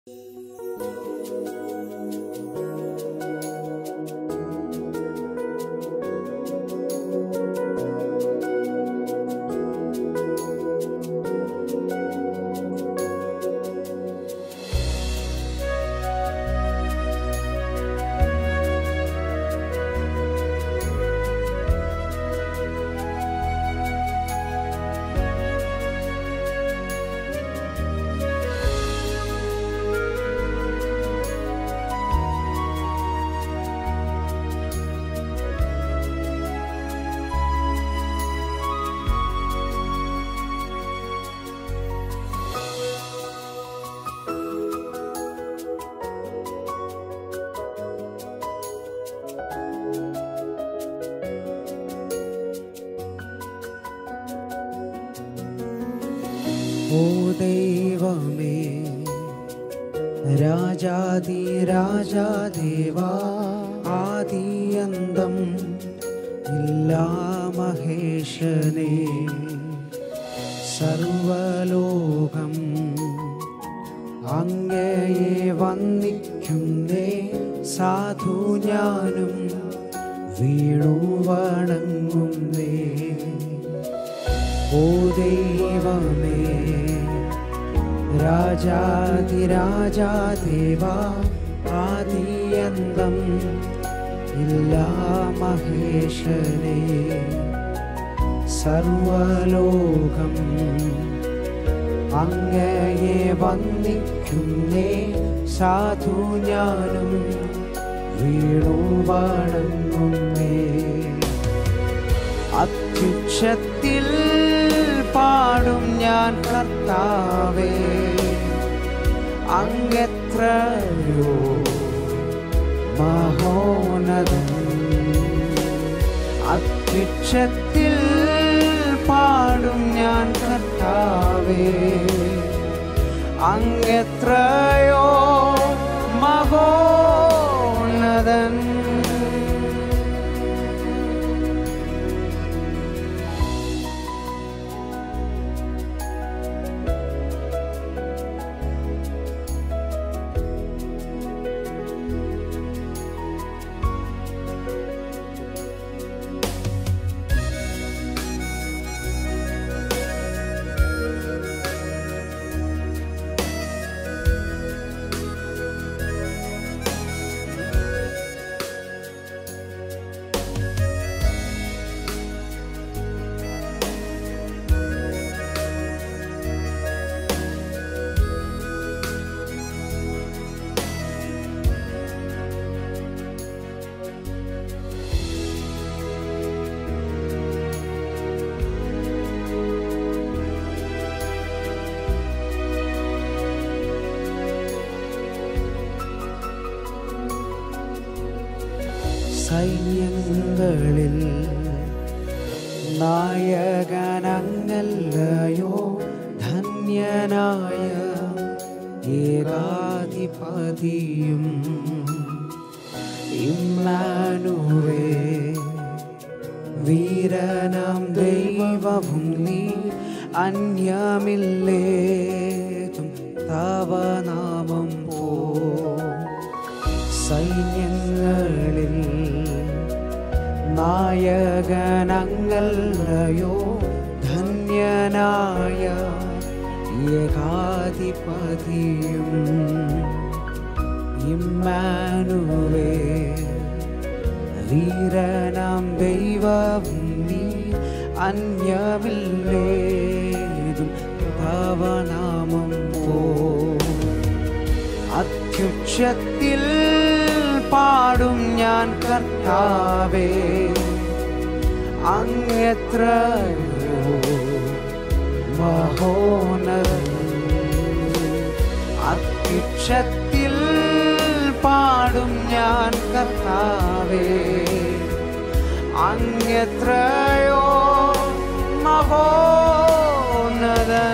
ഓ ദൈവമേ രാജാതി രാജാദേവാ ആദിയന്തം ഇല്ലാ മഹേശനേ സർവലോകം അങ്ങയെ വന്ദിക്കുന്നേ സാധു ഞാനും വീണു വണങ്ങുന്നേ ഓ ദൈവമേ രാജാതിരാജാദേവാ ആദിയന്തം ഇല്ലാ മഹേശനേ സർവലോകം അങ്ങയെ വന്ദിക്കുന്നേ സാധു ഞാനും വീണു വണങ്ങുന്നേ അത്യുക്ഷത്തിൽ പാടും ഞാൻ കർത്താവേ അങ്ങെത്രയോ മഹോനതൻ അത്യുക്ഷത്തിൽ പാടും ഞാൻ കർത്താവേ അങ്ങെത്രയോ മഹോന്നതൻ സൈന്യങ്ങളിൽ നായകനങ്ങല്ലയോ ധന്യനായ ഏകാധിപതിയും ഇമ്മാനുവേ വീരനാം ദൈവവും നീ അന്യമില്ലേതും തവനാമം പോ സൈന്യങ്ങളിൽ നായകനങ്ങല്ലയോ ധന്യനായ ഏകാധിപതിയും ഇമ്മാനുവേ വീരനാം ദൈവവും നീ അന്യമില്ലേതും ഭവനാമം പോ അത്യുക്ഷത്തിൽ പാടും ഞാൻ കർത്താവേ അങ്ങെത്രയോ മഹോനരൻ അത്യുക്ഷത്തിൽ പാടും ഞാൻ കർത്താവേ അങ്ങെത്രയോ മഹോന്നതൻ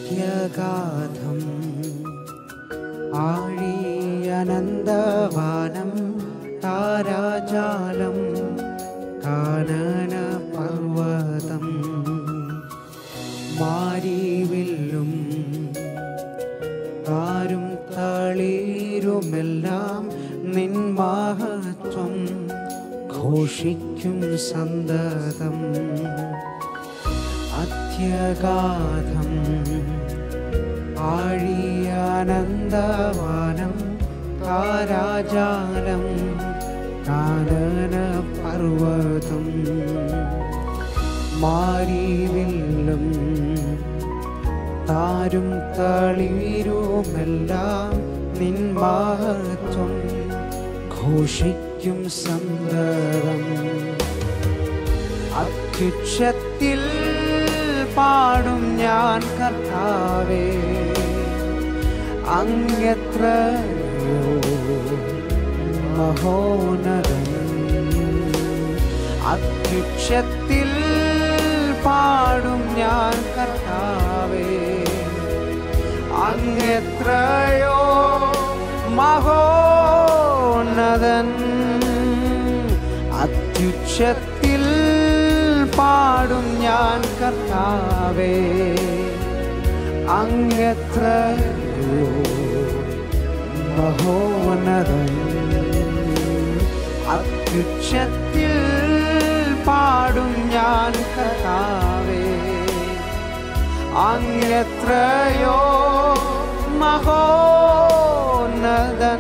അത്യഗാധം ആഴിയനന്തവാനം താരാജാലം കാനന പർവതം മാരിവില്ലും ആരും തളീരുമെല്ലാം നിൻ മഹത്വം ഘോഷിക്കും സന്തതം അത്യഗാധം ആഴിയാനന്ദവാനം താരാജാലം കാനന പർവതം മാരിവില്ലും താരും തളിരുമെല്ലാം നിൻ മഹത്വം ഘോഷിക്കും സന്തതം അത്യുക്ഷത്തിൽ പാടും ഞാൻ കർത്താവേ അങ്ങെത്രയോ മഹോന്നതം അത്യുക്ഷത്തിൽ പാടും ഞാൻ കർത്താവേ അങ്ങെത്രയോ മഹോന്നതൻ അത്യുക്ഷത്തിൽ പാടും ഞാൻ കർത്താവേ അങ്ങെത്രയോ മഹോന്നതൻ അത്യുക്ഷത്തിൽ പാടും ഞാൻ കർത്താവേ അങ്ങെത്രയോ മഹോന്നതൻ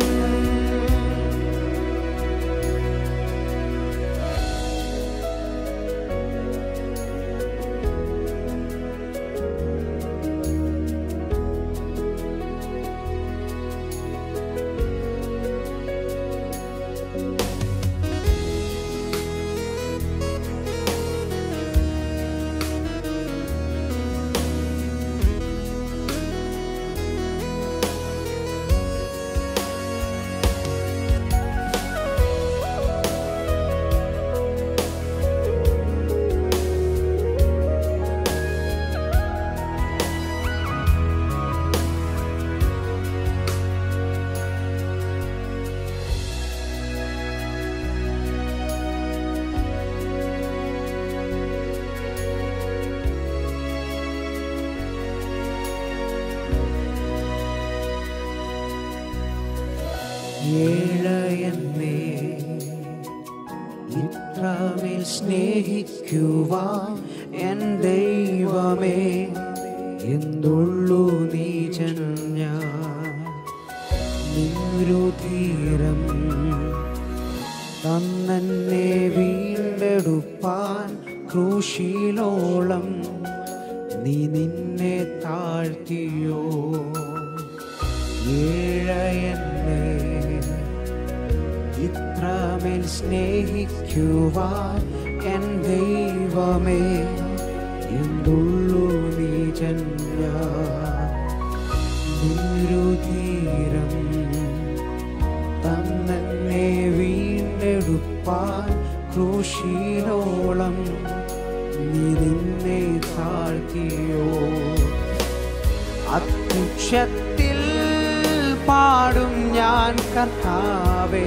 ഏഴയന്നേ ഇത്രമേൽ സ്നേഹിക്കുവാൻ എൻ ദൈവമേ എന്തുള്ളു നീചൻ ഞാൻ നിരുധീരം തന്നെ വീണ്ടെടുപ്പാൻ ക്രൂശിലോളം നീ നിന്നെ താഴ്ത്തിയോ ഏഴയന്നേ ഇത്രമേൽ സ്നേഹിക്കുവാൻ എൻ ദൈവമേ എന്തുള്ളു നീ ജന്യ നിരുധീരം തന്നെ വീണ്ടെടുപ്പാൻ ക്രൂശിലോളം നീ നിന്നെ താഴ്ത്തിയോ അത്യുക്ഷത്തിൽ പാടും ഞാൻ കർത്താവേ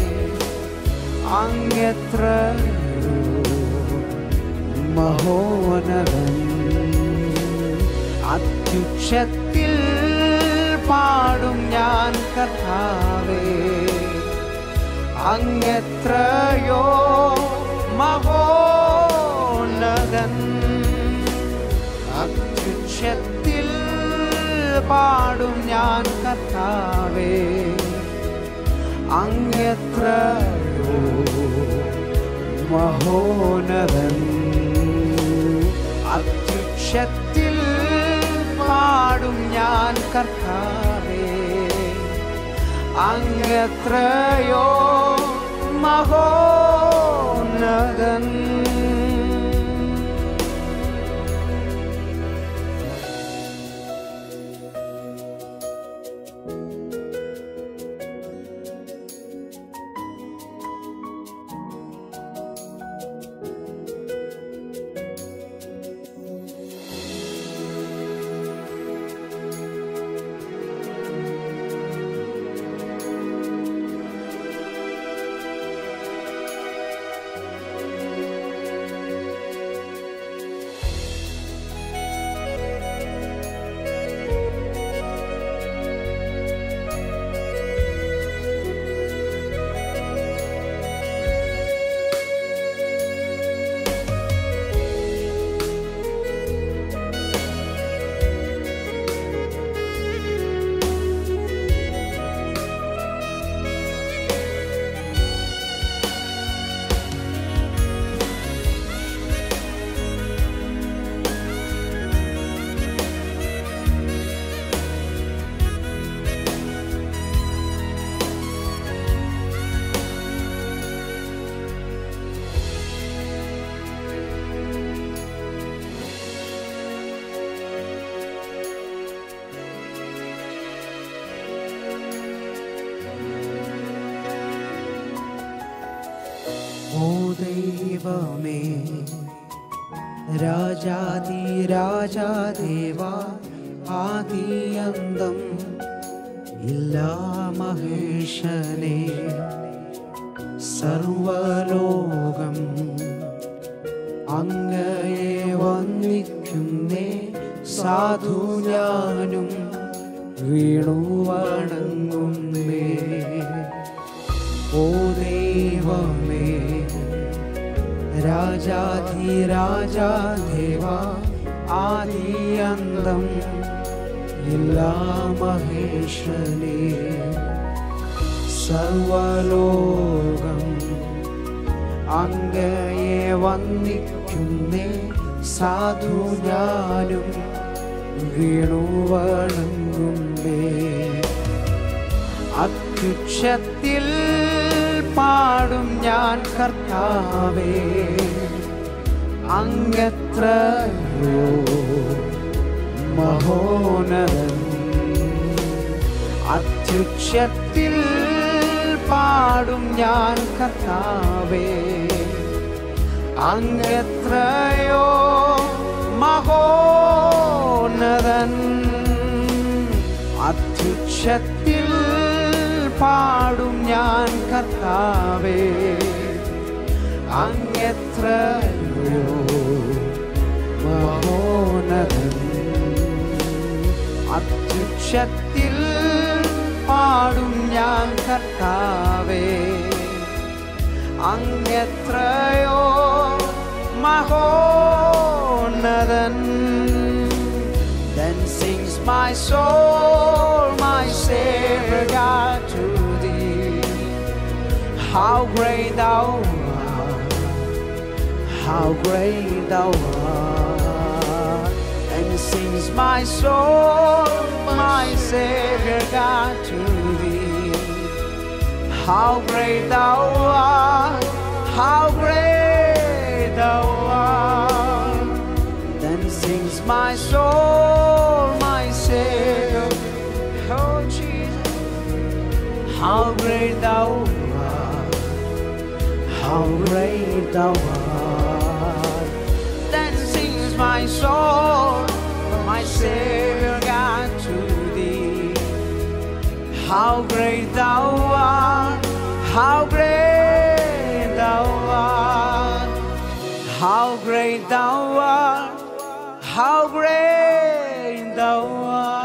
അങ്ങെത്ര മഹോനതൻ അത്യുക്ഷത്തിൽ പാടും ഞാൻ കർത്താവേ അങ്ങെത്രയോ മഹോന്നതൻ അത്യുക്ഷത്തിൽ പാടും ഞാൻ കർത്താവേ അങ്ങെത്രയോ മഹോനതൻ അത്യുക്ഷത്തിൽ പാടും ഞാൻ കർത്താവേ അങ്ങെത്രയോ മഹോന്നതൻ ദൈവമേ രാജാതി രാജാദേവ ആദിയന്തം ഇല്ലാ മഹേശനെ സർവലോകം അങ്ങയെ വന്ദിക്കുന്നേ സാധു ഞാനും വീണു വണങ്ങുന്നേ ഓ ദൈവമേ രാജാധിരാജാദേവ ആദിയന്തം എല്ലാ മഹേശ്വരേ സർവലോകം അങ്ങയെ വന്ദിക്കുന്നേ സാധു ഞാനും വീണു വണങ്ങുന്നേ അത്യുക്ഷത്തിൽ പാടും ഞാൻ കർത്താവേ അങ്ങത്രയോ മഹോനരൻ അത്യുക്ഷത്തിൽ പാടും ഞാൻ കർത്താവേ അങ്ങത്രയോ മഹോന്നതൻ അത്യുക്ഷത്തിൽ പാടും ഞാൻ കർത്താവേ അങ്ങെത്രയോ മഹോന്നതൻ അത്യുക്ഷത്തിൽ പാടും ഞാൻ കർത്താവേ അങ്ങെത്രയോ മഹോന്നതൻ Then sings my soul, my Savior God to thee. How great thou art, how great thou art. And sings my soul, my Savior God to thee. How great thou art, how great thou art. Then sings my soul, my Savior, oh Jesus, how great thou art, how great thou art. Then sings my soul, my Savior God to thee. How great thou art, how great thou art, how great thou art, how great thou art.